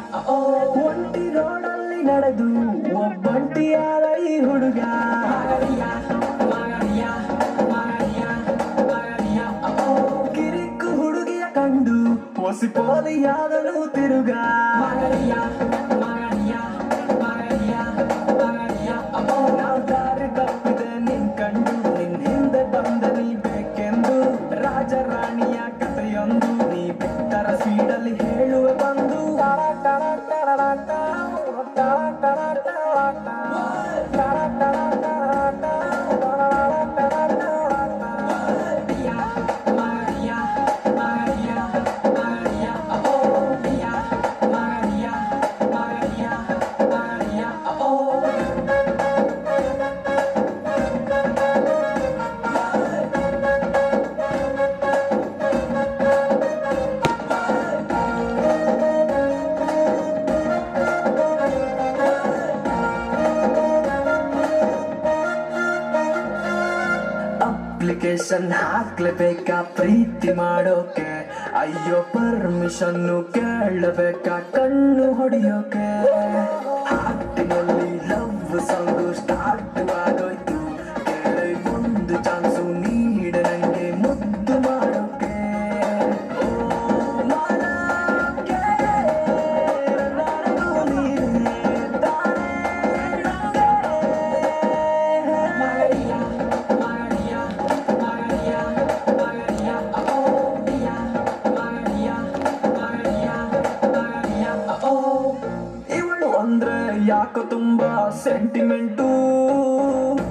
ಒಂಟಿ ರೋಡಲ್ಲಿ ನಡೆದು ಒಬ್ಬಂಟಿಯಾದ ಈ ಹುಡುಗ ಕಿರಿಕು ಹುಡುಗಿಯ ಕಂಡು ಹೊಸಿಪೋಲಿಯಾದನು ತಿರುಗ ನಾವ್ ದಾರಿ ತಪ್ಪಿದೆ ನಿನ್ ಕಂಡು ನಿನ್ ಹಿಂದೆ ಬಂದ ನೀ ಬೇಕೆಂದು ರಾಜರಾಣಿಯ ಕಥೆಯೊಂದು ನೀ ಬಿಟ್ಟರ ಸೀಡಲ್ಲಿ ಹೇಳುವೆ ಬಂದು ಅಪ್ಲಿಕೇಶನ್ ಹಾಕ್ಲೇಬೇಕಾ ಪ್ರೀತಿ ಮಾಡೋಕೆ ಅಯ್ಯೋ ಪರ್ಮಿಷನ್ನು ಕೇಳಬೇಕಾ ಕಣ್ಣು ಹೊಡಿಯೋಕೆ ಹಾಟಿನಲ್ಲಿ ಲವ್ ಸಾಂಗು ಸ್ಟಾರ್ಟ್ ಆಗೋಯ್ತು ಕೇಳಿ ಒಂದು ಚಾನ್ಸು ನೀಡ ನಂಗೆ ಮುದ್ದು ಮಾಡೋಕೆ ಓ ಮಾಡೋಕೆ ನನಗೂ ನೀನೇ ತಾನೇ ಇವಳು ಅಂದ್ರೆ ಯಾಕೋ ತುಂಬಾ ಸೆಂಟಿಮೆಂಟು